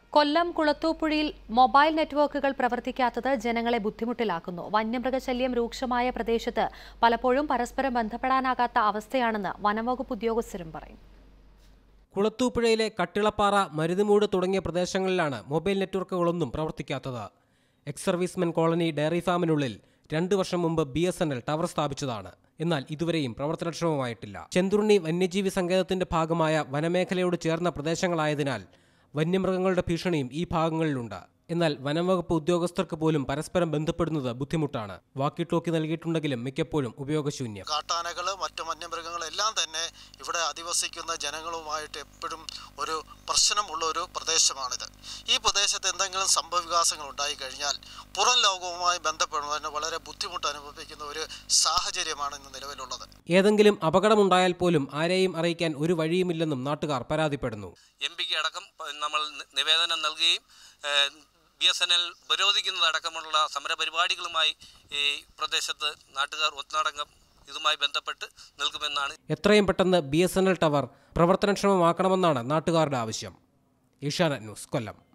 കൊല്ലം കുളത്തൂപ്പുഴയിൽ mobile നെറ്റ്വർക്കുകൾ പ്രവർത്തിക്കാത്തത് ജനങ്ങളെ ബുദ്ധിമുട്ടിലാക്കുന്നു വന്യമൃഗശല്യം രൂക്ഷമായ പ്രദേശത്ത് പലപ്പോഴും പരസ്പരം ബന്ധപ്പെടാനാകാത്ത അവസ്ഥയാണെന്ന് വനംവകുപ്പ് ഉദ്യോഗസ്ഥരും പറയും കുളത്തൂപ്പുഴയിലെ കട്ടിളപ്പാറ മരുതുമൂട് തുടങ്ങിയ പ്രദേശങ്ങളിലാണ് മൊബൈൽ നെറ്റ്വർക്കുകളൊന്നും പ്രവർത്തിക്കാത്തത് എക്സ് സർവീസ്മെൻ കോളനി ഡയറി ഫാമിനുള്ളിൽ രണ്ടു വർഷം മുമ്പ് B S N L tower സ്ഥാപിച്ചതാണ് എന്നാൽ ഇതുവരെയും പ്രവർത്തനക്ഷമമായിട്ടില്ല ചെന്തുരുണി വന്യജീവി സങ്കേതത്തിന്റെ ഭാഗമായ വനമേഖലയോട് ചേർന്ന പ്രദേശങ്ങളായതിനാൽ വന്യമൃഗങ്ങളുടെ ഭീഷണിയും ഈ ഭാഗങ്ങളിലുണ്ട് എന്നാൽ വനംവകുപ്പ് ഉദ്യോഗസ്ഥർക്ക് പോലും പരസ്പരം ബന്ധപ്പെടുന്നത് ബുദ്ധിമുട്ടാണ് വാക്കി ടോക്കി നൽകിയിട്ടുണ്ടെങ്കിലും മിക്കപ്പോഴും ഉപയോഗശൂന്യം കാട്ടാനകൾ മറ്റു വന്യമൃഗങ്ങളെല്ലാം തന്നെ ഇവിടെ അധിവസിക്കുന്ന ജനങ്ങളുമായിട്ട് എപ്പോഴും ഒരു പ്രശ്നമുള്ള ഒരു പ്രദേശമാണിത് ഈ പ്രദേശത്ത് എന്തെങ്കിലും സംഭവവികാസങ്ങൾ ഉണ്ടായി കഴിഞ്ഞാൽ പുറം ലോകവുമായി ബന്ധപ്പെടുന്നതിന് വളരെ ബുദ്ധിമുട്ട് അനുഭവിക്കുന്ന ഒരു സാഹചര്യമാണ് ഇന്ന് നിലവിലുള്ളത് ഏതെങ്കിലും അപകടമുണ്ടായാൽ പോലും ആരെയും അറിയിക്കാൻ ഒരു വഴിയുമില്ലെന്നും നാട്ടുകാർ പരാതിപ്പെടുന്നു എം പിക്ക് അടക്കം പ- നമ്മൾ നി- നിവേദനം നൽകുകയും ബി എസ് എൻ എൽ ഉപരോധിക്കുന്നതടക്കമുള്ള സമരപരിപാടികളുമായി ഈ പ്രദേശത്ത് നാട്ടുകാർ ഒന്നടങ്കം ഇതുമായി ബന്ധപ്പെട്ട് നിൽക്കുമെന്നാണ് എത്രയും പെട്ടെന്ന് B S N L tower പ്രവർത്തനക്ഷമമാക്കണമെന്നാണ് നാട്ടുകാരുടെ ആവശ്യം ഏഷ്യാനെറ്റ് ന്യൂസ് കൊല്ലം